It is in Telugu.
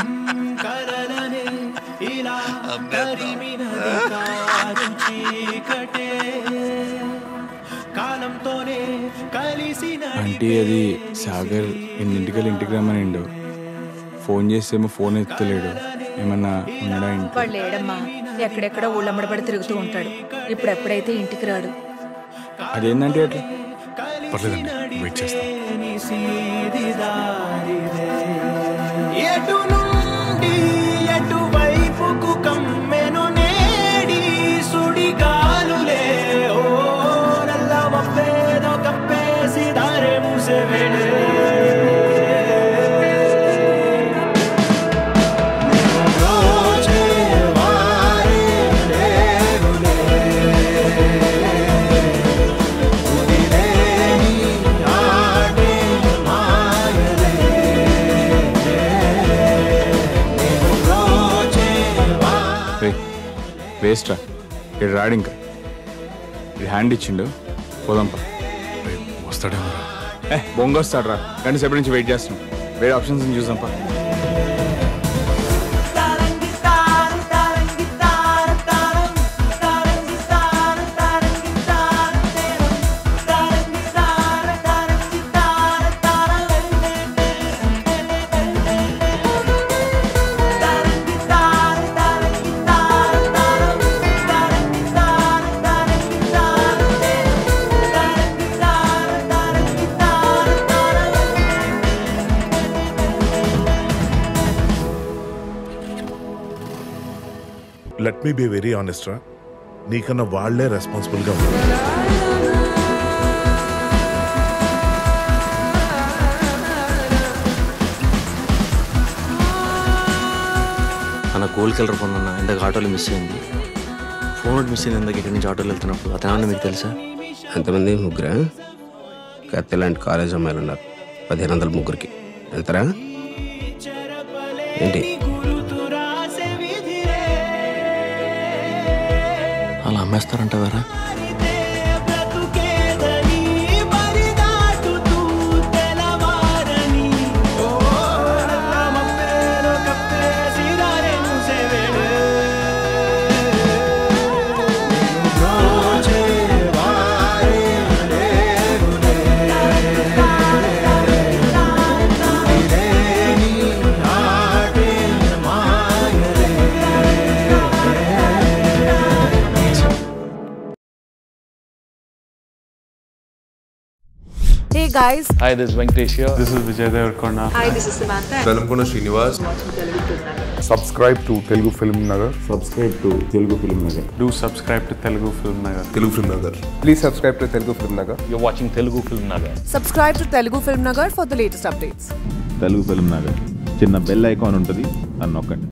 కలలనే ఇలా తరిమినది కారు చీకటే కాలంతోనే కలిసి అంటే అది సాగర్ ఎన్నింటికల్ ఇంటికి రమ్మనిండు ఫోన్ చేస్తేమో ఫోన్ ఎత్తలేడు ఏమన్నా ఉన్నాడా ఇంటి వాళ్ళు లేడమ్మా ఎక్కడెక్కడ ఊళ్ళమ్మడబడి తిరుగుతూ ఉంటాడు ఇప్పుడు ఎప్పుడైతే ఇంటికి రాడు అదేంటంటే అట్లా పర్లేదండి వెయిట్ చేస్తాం ఎటు నుండి ఎటు వైపుకు కమ్మెను నేడి సుడిగాలులే ఓ నల్ల మబ్బేదో కప్పేసి దారే మూసే వేళే రోజే వారే లేరులే. ఉదిలేని ఆడే మాయలే. నేను రోజే రే వేస్ట్ రా ఇక్కడ రాడు ఇంకా ఇది హ్యాండ్ ఇచ్చిండు పోదాంపా వస్తాడేమో రా. ఏ బొంగ వస్తాడు రా గంట సేపటి నుంచి వెయిట్ చేస్తున్నాం వేరే ఆప్షన్స్ చూసాంపా let me be very honest రా నీకన్నా వాళ్లే రెస్పాన్సిబుల్ గా ఉన్నారు అన్న గోల్డ్ కలర్ ఫోన్ అన్న ఇందాక ఆటోలో మిస్ అయింది ఫోన్ ఒకటి మిస్ అయింది ఇందాక ఇక్కడి నుంచి ఆటోలో వెళ్తున్నప్పుడు అతను ఏమన్నా మీకు తెలుసా ఎంతమంది ముగ్గురా కత్తి లాంటి కాలేజ్ అమ్మాయిలు ఉన్నారు పదిహేను వందల ముగ్గురికి వెళ్తారా ఏంటి అలా అమ్మేస్తారంటావారా బ్రతుకేదని పరిదాటుతూ తెలవారని ఓ నల్ల మబ్బేదో కప్పేసి దారే మూసే వేళే. రోజే వారే లేరులే. ఉదిలేని ఆడే మాయలే. Hey guys, Hi, this is Venkatesh here. This is Vijay Devarkonda. hi, this is Samantha. Velankonda Srinivas Subscribe to Telugu Film Nagar. Subscribe to Telugu film Nagar Do subscribe to Telugu Film Nagar. Telugu film Nagar Please subscribe to Telugu Film Nagar. You're watching Telugu Film Nagar. Subscribe to Telugu Film Nagar for the latest updates. Telugu film Nagar చిన్న బెల్ ఐకాన్ ఉంటుంది అని నొక్కండి